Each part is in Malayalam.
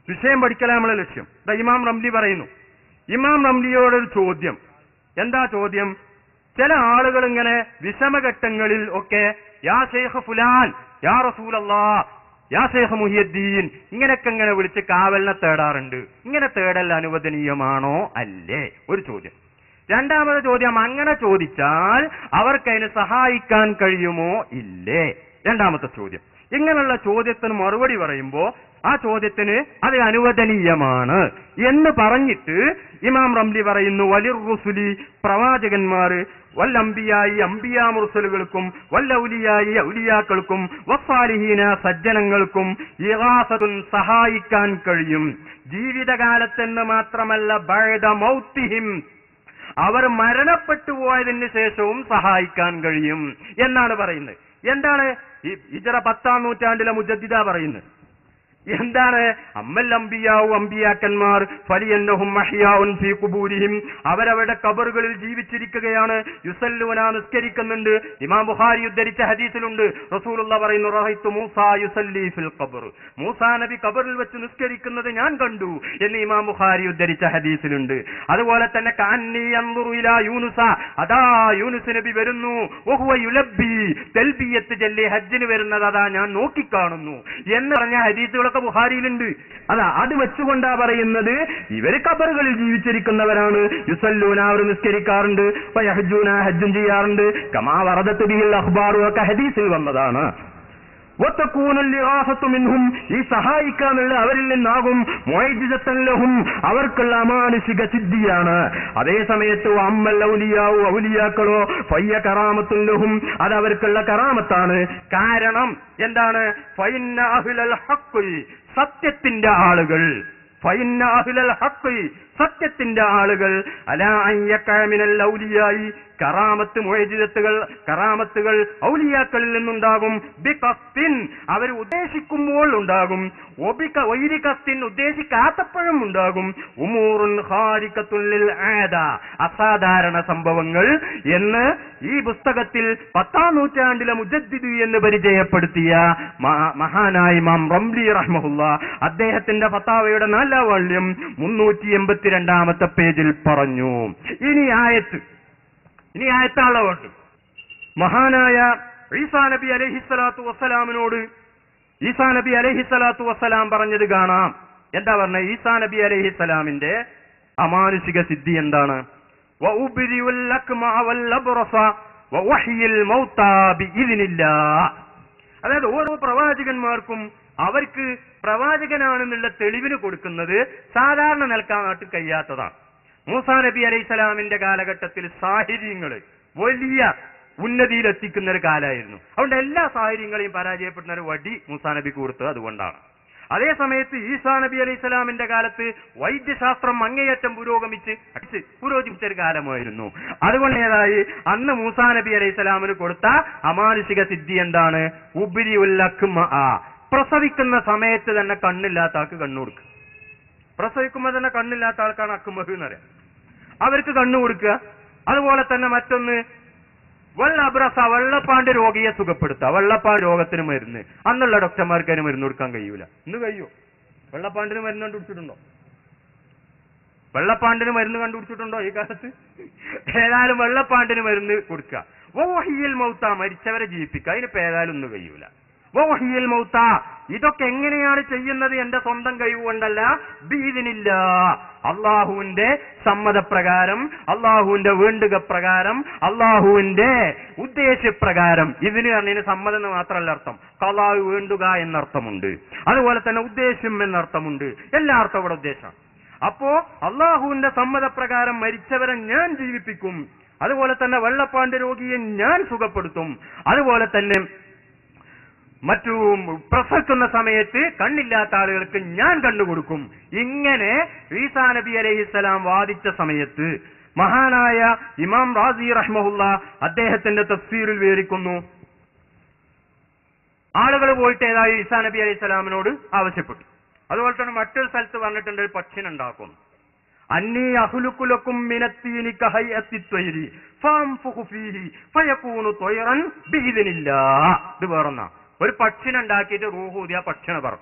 വിഷയം പഠിക്കലാണ് നമ്മളെ ലക്ഷ്യം ദാ ഇമാം റംലി പറയുന്നു ഇമാം റംലിയോടൊരു ചോദ്യം എന്താ ചോദ്യം ചില ആളുകൾ ഇങ്ങനെ വിഷമഘട്ടങ്ങളിൽ ഒക്കെ യാ ഷെയ്ഖ് ഫുലാൻ യാ റസൂലല്ലാ യാ ഷെയ്ഖ് മുഹിയദ്ദീൻ ഇങ്ങനെയൊക്കെ ഇങ്ങനെ വിളിച്ച് കാവലിനെ തേടാറുണ്ട് ഇങ്ങനെ തേടൽ അനുവദനീയമാണോ അല്ലേ ഒരു ചോദ്യം രണ്ടാമത് ചോദ്യം അങ്ങനെ ചോദിച്ചാൽ അവർക്കതിന് സഹായിക്കാൻ കഴിയുമോ ഇല്ലേ രണ്ടാമത്തെ ചോദ്യം ഇങ്ങനെയുള്ള ചോദ്യത്തിന് മറുപടി പറയുമ്പോ ആ ചോദ്യത്തിന് അത് അനുവദനീയമാണ് എന്ന് പറഞ്ഞിട്ട് ഇമാം റംലി പറയുന്നു വലിർ റുസുലി പ്രവാചകന്മാര് വല്ലംബിയായി അംബിയാ മുർസലുകൾക്കും വല്ലൗലിയായി ഔലിയാക്കൾക്കും വസ്സാലിഹീന സജ്ജനങ്ങൾക്കും ഇറാസത്തുൻ സഹായിക്കാൻ കഴിയും ജീവിതകാലത്തെന്ന് മാത്രമല്ല ബഴദ മൗത്തിഹിം അവർ മരണപ്പെട്ടു പോയതിന് ശേഷവും സഹായിക്കാൻ കഴിയും എന്നാണ് പറയുന്നത് എന്താണ് ഈ ഇജറ പത്താം നൂറ്റാണ്ടിലെ മുജദ്ദിദ പറയുന്നത് എന്താണ് അമ്മൽ അമ്പിയാവു അമ്പിയാക്കന്മാർ ഫലിയന്നഹും മഹിയാവുൻ ഫീ കുബൂരിഹിം അവരവരുടെ കബറുകളിൽ ജീവിച്ചിരിക്കുകയാണ് യുസല്ലുവന നിസ്കരിക്കുന്നുണ്ട് ഇമാം ബുഖാരി ഉദ്ധരിച്ച ഹദീസിലുണ്ട് റസൂലുള്ള പറയുന്നു റഹൈത്തു മൂസ യുസല്ലി ഫിൽ ഖബർ മൂസാ നബി കബറിൽ വെച്ച് നിസ്കരിക്കുന്നത് ഞാൻ കണ്ടു എന്ന് ഇമാം ബുഖാരി ഉദ്ധരിച്ച ഹദീസിലുണ്ട് അതുപോലെ തന്നെ കാന്നി യൻദുറു ഇലാ യൂനുസ അതാ യൂനുസ് നബി വരുന്നു വഹുവ യുലബ്ബി തെൽബിയത്ത് ചൊല്ലി ഹജ്ജിന് വരുന്നത് അതാ ഞാൻ നോക്കിക്കാണുന്നു എന്ന് പറഞ്ഞ ഹദീസുകളൊക്കെ ബുഹാരിയിലുണ്ട് അതാ അത് വെച്ചുകൊണ്ടാ പറയുന്നത് ഇവര് കബറുകളിൽ ജീവിച്ചിരിക്കുന്നവരാണ് യുസല്ലൂന അവർ നിസ്കരിക്കാറുണ്ട് ഹജ്ജൂന ഹജ്ജും ചെയ്യാറുണ്ട് കമാ വറദത്ത് ബിഹിൽ അഖ്ബാറു ഒക്കെ ഹദീസിൽ വന്നതാണ് വത്തക്കൂനല്ലിഹാസത്തു മിൻഹും ഈ സഹായിക്കാനുള്ള അവരിൽ നിന്നാകും മൊയ്ജിതത്തല്ലഹും അവർക്കുള്ള അമാനുഷിക സിദ്ധിയാണ് അതേ സമയത്ത് അമ്മൽ ഔലിയാവോ ഔലിയാക്കളോ ഫയ്യ കറാമത്തുല്ലഹും അത് അവർക്കുള്ള കറാമത്താണ് കാരണം എന്താണ് ഫൈന്ന അഹ്ലൽ ഹഖ് സത്യത്തിന്റെ ആളുകൾ ഫൈന്ന അഹ്ലൽ ഹഖ് സത്യത്തിന്റെ ആളുകൾ അലാ അയ്യക്കാമിനൽ ഔലിയായി കറാമത്ത് മുഴജിതത്തുകൾ കറാമത്തുകൾ ഔലിയാക്കളിൽ നിന്നുണ്ടാകും ബികസ്തിൻ അവർ ഉദ്ദേശിക്കുമ്പോൾ ഉണ്ടാകും ഒബിക വൈരികസ്തിൻ ഉദ്ദേശിക്കാത്തപ്പോഴും ഉണ്ടാകും ഉമൂറുൻ ഹാരിക്കത്തുള്ളിൽ ആദ അസാധാരണ സംഭവങ്ങൾ എന്ന് ഈ പുസ്തകത്തിൽ പത്താം നൂറ്റാണ്ടിലെ മുജദ്ദിദ് എന്ന് പരിചയപ്പെടുത്തിയ മ- മഹാനായ ഇമാം റംലി റഹ്മഹുല്ല അദ്ദേഹത്തിന്റെ ഫത്താവയുടെ നാലാം വാള്യം മുന്നൂറ്റി എൺപത്തിരണ്ടാമത്തെ പേജിൽ പറഞ്ഞു ഇനി ആയത്ത് ഇനി ആയത്താളുണ്ട് മഹാനായ ഈസാ നബി അലഹിസ്സലാത്തു വസ്സലാമിനോട് ഈസാ നബി അലഹിസ്സലാത്തു വസ്സലാം പറഞ്ഞത് കാണാം എന്താ പറഞ്ഞ ഈസാ നബി അലഹിസ്സലാമിന്റെ അമാനുഷിക സിദ്ധി എന്താണ് وأبرئ الأكمع والأبرص وأحيي الموتى بإذن الله. അതായത് ഓരോ പ്രവാചകന്മാർക്കും അവർക്ക് പ്രവാചകനാണെന്നുള്ള തെളിവിന് കൊടുക്കുന്നത് സാധാരണ നിൽക്കാനായിട്ട് കഴിയാത്തതാണ് മൂസാ നബി അലൈഹി സ്വലാമിന്റെ കാലഘട്ടത്തിൽ സാഹിര്യങ്ങള് വലിയ ഉന്നതിയിലെത്തിക്കുന്ന ഒരു കാലമായിരുന്നു അതുകൊണ്ട് എല്ലാ സാഹചര്യങ്ങളെയും പരാജയപ്പെടുന്ന ഒരു വടി മൂസാ നബിക്ക് കൊടുത്തത് അതുകൊണ്ടാണ് അതേ സമയത്ത് ഈസാ നബി അലൈഹി സ്വലാമിന്റെ കാലത്ത് വൈദ്യശാസ്ത്രം അങ്ങേയറ്റം പുരോഗമിച്ച് അടിച്ച് പുരോഗമിച്ച ഒരു കാലമായിരുന്നു അതുകൊണ്ട് ഏതായി അന്ന് മൂസാ നബി അലൈഹി സ്വലാമിന് കൊടുത്ത അമാനുഷിക സിദ്ധി എന്താണ് ഉബിരി ഉല്ലക്കുമ ആ പ്രസവിക്കുന്ന സമയത്ത് തന്നെ കണ്ണില്ലാത്ത ആൾക്ക് കണ്ണു കൊടുക്കുക പ്രസവിക്കുമ്പോൾ തന്നെ കണ്ണില്ലാത്ത ആൾക്കാണ് അക്കുമഹ് എന്ന് പറയാം അവർക്ക് കണ്ണു കൊടുക്കുക അതുപോലെ തന്നെ മറ്റൊന്ന് വെള്ള അബ്രസ വെള്ളപ്പാണ്ട് രോഗിയെ സുഖപ്പെടുത്തുക വെള്ളപ്പാണ്ട് രോഗത്തിന് മരുന്ന് അന്നുള്ള ഡോക്ടർമാർക്ക് അതിന് മരുന്ന് കൊടുക്കാൻ കഴിയൂല ഇന്ന് കഴിയോ വെള്ളപ്പാണ്ടിന് മരുന്ന് കണ്ടുപിടിച്ചിട്ടുണ്ടോ വെള്ളപ്പാണ്ടിന് മരുന്ന് കണ്ടുപിടിച്ചിട്ടുണ്ടോ ഈ കാലത്ത് ഏതായാലും വെള്ളപ്പാണ്ടിന് മരുന്ന് കൊടുക്കുക വോഹിയിൽ മൗത്ത മരിച്ചവരെ ജീവിപ്പിക്കുക അതിനിപ്പോ ഏതായാലും ഒന്നും കഴിയൂല വോഹിയിൽ മൗത്ത ഇതൊക്കെ എങ്ങനെയാണ് ചെയ്യുന്നത് എന്റെ സ്വന്തം കഴിവുകൊണ്ടല്ല ബീതിനില്ല അള്ളാഹുവിന്റെ സമ്മതപ്രകാരം അള്ളാഹുവിന്റെ വേണ്ടുക പ്രകാരം അള്ളാഹുവിന്റെ ഉദ്ദേശപ്രകാരം ഇതിന് പറഞ്ഞതിന് സമ്മതം എന്ന് മാത്രമല്ല അർത്ഥം കലാവ് വേണ്ടുക എന്നർത്ഥമുണ്ട് അതുപോലെ തന്നെ ഉദ്ദേശ്യം എന്നർത്ഥമുണ്ട് എല്ലാ അർത്ഥം ഇവിടെ ഉദ്ദേശം അപ്പോ അള്ളാഹുവിന്റെ സമ്മതപ്രകാരം മരിച്ചവരെ ഞാൻ ജീവിപ്പിക്കും അതുപോലെ തന്നെ വെള്ളപ്പാണ്ട് രോഗിയെ ഞാൻ സുഖപ്പെടുത്തും അതുപോലെ തന്നെ മറ്റു പ്രസവിക്കുന്ന സമയത്ത് കണ്ണില്ലാത്ത ആളുകൾക്ക് ഞാൻ കണ്ടുകൊടുക്കും ഇങ്ങനെ ഈസാ നബി അലൈഹിസ്സലാം വാദിച്ച സമയത്ത് മഹാനായ ഇമാം റാസി റഹ്മഹുല്ല അദ്ദേഹത്തിന്റെ തഫ്സീറിൽ വിവരിക്കുന്നു ആളുകൾ പോയിട്ട് ഏതായി ഈസാ നബി അലൈഹി സ്വലാമിനോട് ആവശ്യപ്പെട്ടു അതുപോലെ തന്നെ മറ്റൊരു സ്ഥലത്ത് പറഞ്ഞിട്ടുണ്ട് ഒരു പക്ഷിനുണ്ടാക്കുന്നു അന്നീ അഹുലുക്കുലക്കും മിനത്തീനി കഹയത്തിത്വരി ഫാംഫുഖു ഫീഹി ഫയകൂനു ത്വയ്റൻ ബിഇذനില്ലാ ഇത് വേറൊന്നാ ഒരു പക്ഷിനെ ഉണ്ടാക്കിയിട്ട് റൂഹൂതി ആ പക്ഷിനെ പറക്കും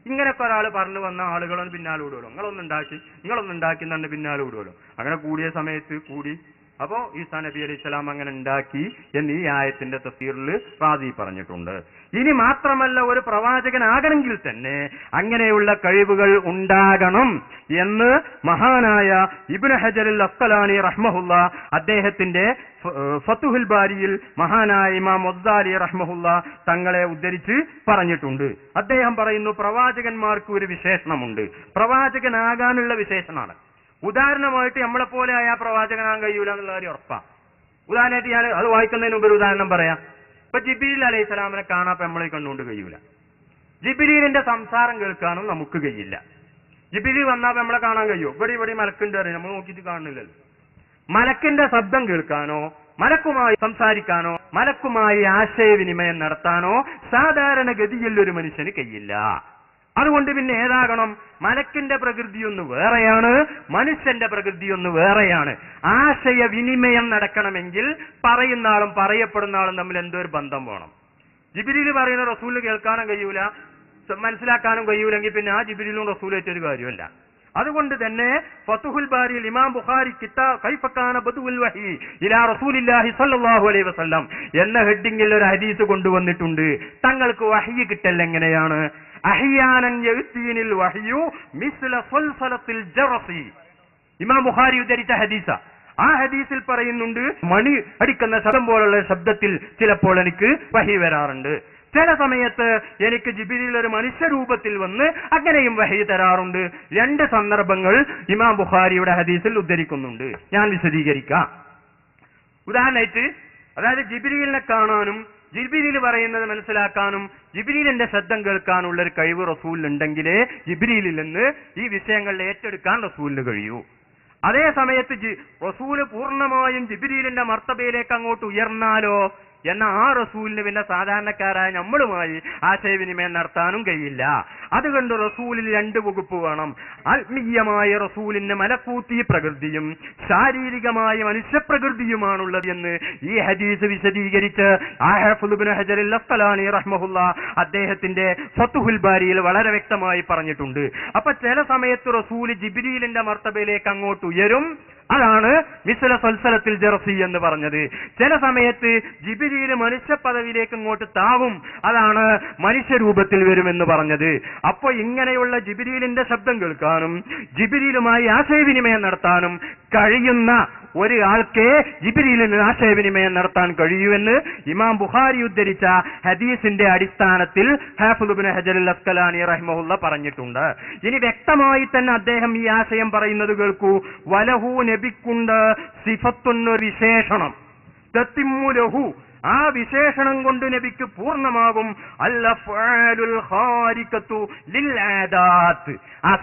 ഇങ്ങനെയൊക്കെ ഒരാൾ പറഞ്ഞു വന്ന ആളുകളൊന്ന് പിന്നാലെ വിടുമല്ലോ നിങ്ങളൊന്നും ഉണ്ടാക്കി നിങ്ങളൊന്നും ഉണ്ടാക്കി തന്നെ പിന്നാലെ വിടുമല്ലോ അങ്ങനെ കൂടിയ സമയത്ത് കൂടി അപ്പോ ഈസാ നബി അലൈഹി സ്വലാം അങ്ങനെ ഉണ്ടാക്കി എന്ന് ഈ ആയത്തിന്റെ തഫീറിൽ റാദി പറഞ്ഞിട്ടുണ്ട് ഇനി മാത്രമല്ല ഒരു പ്രവാചകനാകണമെങ്കിൽ തന്നെ അങ്ങനെയുള്ള കഴിവുകൾ ഉണ്ടാകണം എന്ന് മഹാനായ ഇബ്നു ഹജറുൽ അസ്കലാനി റഹ്മഹുല്ല അദ്ദേഹത്തിന്റെ ഫ- ഏഹ് ഫത്തുഹുൽ ബാരിയിൽ മഹാനായ ഇമാം മൊദ്ദാലി റഹ്മഹുല്ല തങ്ങളെ ഉദ്ധരിച്ച് പറഞ്ഞിട്ടുണ്ട് അദ്ദേഹം പറയുന്നു പ്രവാചകന്മാർക്ക് ഒരു വിശേഷണമുണ്ട് പ്രവാചകനാകാനുള്ള വിശേഷണമാണ് ഉദാഹരണമായിട്ട് നമ്മളെ പോലെ ആയ പ്രവാചകനാകാൻ കഴിയൂല എന്നുള്ള കാര്യം ഉറപ്പാ ഉദാഹരണമായിട്ട് ഞാൻ അത് വായിക്കുന്നതിന് മുമ്പ് ഒരു ഉദാഹരണം പറയാം ഇപ്പൊ ജിബിരിൽ അലൈഹി സ്വലാമിനെ കാണാൻ നമ്മളെ കണ്ടുകൊണ്ട് കഴിയൂല ജിബിരിലിന്റെ സംസാരം കേൾക്കാനും നമുക്ക് കഴിയില്ല ജിബിരി വന്നാൽ നമ്മളെ കാണാൻ കഴിയോ ഇവിടെ ഇവിടെ മലക്കുണ്ട് അറിയാം നമ്മൾ നോക്കിയിട്ട് കാണുന്നില്ലല്ലോ മലക്കിന്റെ ശബ്ദം കേൾക്കാനോ മലക്കുമായി സംസാരിക്കാനോ മലക്കുമായി ആശയവിനിമയം നടത്താനോ സാധാരണഗതിയിൽ ഒരു മനുഷ്യന് കഴിയില്ല അതുകൊണ്ട് പിന്നെ ഏതാകണം മലക്കിന്റെ പ്രകൃതി ഒന്ന് വേറെയാണ് മനുഷ്യന്റെ പ്രകൃതി ഒന്ന് വേറെയാണ് ആശയവിനിമയം നടക്കണമെങ്കിൽ പറയുന്ന ആളും പറയപ്പെടുന്ന ആളും തമ്മിൽ എന്തോ ഒരു ബന്ധം വേണം ജിബിരിയിൽ പറയുന്ന റസൂല് കേൾക്കാനും കഴിയൂല സ- മനസ്സിലാക്കാനും കഴിയൂലെങ്കിൽ പിന്നെ ആ ജിബിരിയിലും റസൂലേറ്റ ഒരു കാര്യമല്ല അതുകൊണ്ട് തന്നെ ഫതുഹുൽ ബാരിയിൽ ഇമാം ബുഖാരി കിതാ കൈഫക്കാന ബദുൽ വഹി ഇലാ റസൂലില്ലാഹി സ്വല്ലല്ലാഹു അലൈഹി വസല്ലം എന്ന ഹെഡിങ്ങിൽ ഒരു ഹദീസ് കൊണ്ടുവന്നിട്ടുണ്ട് തങ്ങൾക്ക് വഹി കിട്ടൽ എങ്ങനെയാണ് അഹിയാനൻ യഅ്തീനിൽ വഹയു മിസ്ല സൽസലത്തിൽ ജറസി ഇമാം ബുഖാരി ഉദ്ധരിച്ച ഹദീസ ആ ഹദീസിൽ പറയുന്നുണ്ട് മണി അടിക്കുന്ന ശബ്ദം പോലുള്ള ശബ്ദത്തിൽ ചിലപ്പോൾ എനിക്ക് വഹി വരാറുണ്ട് ചില സമയത്ത് എനിക്ക് ജിബിരിയിൽ ഒരു മനുഷ്യരൂപത്തിൽ വന്ന് അങ്ങനെയും വഹി തരാറുണ്ട് രണ്ട് സന്ദർഭങ്ങൾ ഇമാം ബുഖാരിയുടെ ഹദീസിൽ ഉദ്ധരിക്കുന്നുണ്ട് ഞാൻ വിശദീകരിക്കാം ഉദാഹരണമായിട്ട് അതായത് ജിബിരിലിനെ കാണാനും ജിബിരിയിൽ പറയുന്നത് മനസ്സിലാക്കാനും ജിബിരിലിന്റെ ശബ്ദം കേൾക്കാനുള്ള ഒരു കഴിവ് റസൂലിനുണ്ടെങ്കിലേ ജിബിരിയിൽ നിന്ന് ഈ വിഷയങ്ങളിൽ ഏറ്റെടുക്കാൻ റസൂലിന് കഴിയൂ അതേ സമയത്ത് ജി- റസൂല് പൂർണ്ണമായും ജിബിരിലിന്റെ മർത്തബയിലേക്ക് അങ്ങോട്ട് ഉയർന്നാലോ എന്ന ആ റസൂലിന് പിന്നെ സാധാരണക്കാരായ നമ്മളുമായി ആശയവിനിമയം നടത്താനും കഴിയില്ല അതുകൊണ്ട് റസൂലിൽ രണ്ട് വകുപ്പ് വേണം ആത്മീയമായ റസൂലിന് മലക്കൂത്തി പ്രകൃതിയും ശാരീരികമായ മനുഷ്യപ്രകൃതിയുമാണുള്ളത് എന്ന് ഈ ഹദീസ് വിശദീകരിച്ച് ആഹഫുലുബിൻ ഹജറിൽ അസ്കലാനി റഹ്മഹുല്ല അദ്ദേഹത്തിന്റെ ഫത്തുഹുൽ ബാരിയിൽ വളരെ വ്യക്തമായി പറഞ്ഞിട്ടുണ്ട് അപ്പൊ ചില സമയത്ത് റസൂല് ജിബിരിലിന്റെ മർത്തബയിലേക്ക് അങ്ങോട്ട് ഉയരും അതാണ് മിസ്ല സൽസലത്തിൽ ജറസി എന്ന് പറഞ്ഞത് ചില സമയത്ത് ജിബിരിയിൽ മനുഷ്യ പദവിയിലേക്ക് ഇങ്ങോട്ട് താവും അതാണ് മനുഷ്യരൂപത്തിൽ വരുമെന്ന് പറഞ്ഞത് അപ്പൊ ഇങ്ങനെയുള്ള ജിബിരിലിന്റെ ശബ്ദം കേൾക്കാനും ജിബിരിയിലുമായി ആശയവിനിമയം നടത്താനും കഴിയുന്ന ഒരു ആൾക്കേ ജിബിരിയിലിന് ആശയവിനിമയം നടത്താൻ കഴിയുമെന്ന് ഇമാം ബുഖാരി ഉദ്ധരിച്ച ഹദീസിന്റെ അടിസ്ഥാനത്തിൽ ഹാഫുലുബിൻ ഹജറുൽ അസ്കലാനി റഹ്മഹുല്ല പറഞ്ഞിട്ടുണ്ട് ഇനി വ്യക്തമായി തന്നെ അദ്ദേഹം ഈ ആശയം പറയുന്നത് കേൾക്കൂ വലഹു നബിക്കുണ്ട് സിഫത്തുന്നൊരു വിശേഷണം തത്തിമ്മുലഹു ആ വിശേഷണം കൊണ്ട് നബിക്ക് പൂർണ്ണമാകും അല്ലഫ്ആലുൽ ഖാരിഖത്തു ലിൽ ആദാത്ത്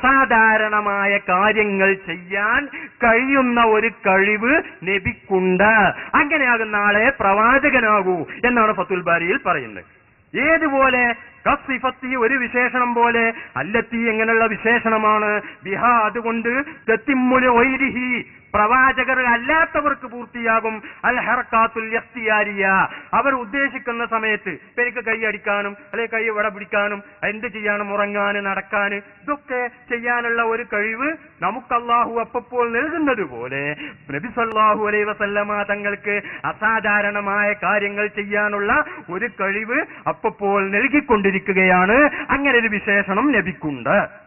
അസാധാരണമായ കാര്യങ്ങൾ ചെയ്യാൻ കഴിയുന്ന ഒരു കഴിവ് നബിക്കുണ്ട് അങ്ങനെയാകുന്ന ആളെ പ്രവാചകനാകൂ എന്നാണ് ഫത്തുൽ ബാരിയിൽ പറയുന്നത് ഏതുപോലെ കസിഫത്തി ഒരു വിശേഷണം പോലെ അല്ലത്തി എങ്ങനെയുള്ള വിശേഷണമാണ് ബിഹ അതുകൊണ്ട് തെത്തിമ്മുല ഒയ്രിഹി പ്രവാചകർ അല്ലാത്തവർക്ക് പൂർത്തിയാകും അൽ ഹർക്കാത്തുൽ യഖ്തിയാരിയ അവർ ഉദ്ദേശിക്കുന്ന സമയത്ത് ഇപ്പൊ എനിക്ക് കൈ അടിക്കാനും അല്ലെങ്കിൽ കൈ വട പിടിക്കാനും എന്ത് ചെയ്യാനും ഉറങ്ങാനും നടക്കാനും ഇതൊക്കെ ചെയ്യാനുള്ള ഒരു കഴിവ് നമുക്ക് അള്ളാഹു അപ്പപ്പോൾ നൽകുന്നത് പോലെ നബി സല്ലല്ലാഹു അലൈഹി വസല്ലമ തങ്ങൾക്ക് അസാധാരണമായ കാര്യങ്ങൾ ചെയ്യാനുള്ള ഒരു കഴിവ് അപ്പപ്പോൾ നൽകിക്കൊണ്ടിരിക്കുകയാണ് അങ്ങനെ ഒരു വിശേഷണം നബിക്കുണ്ട്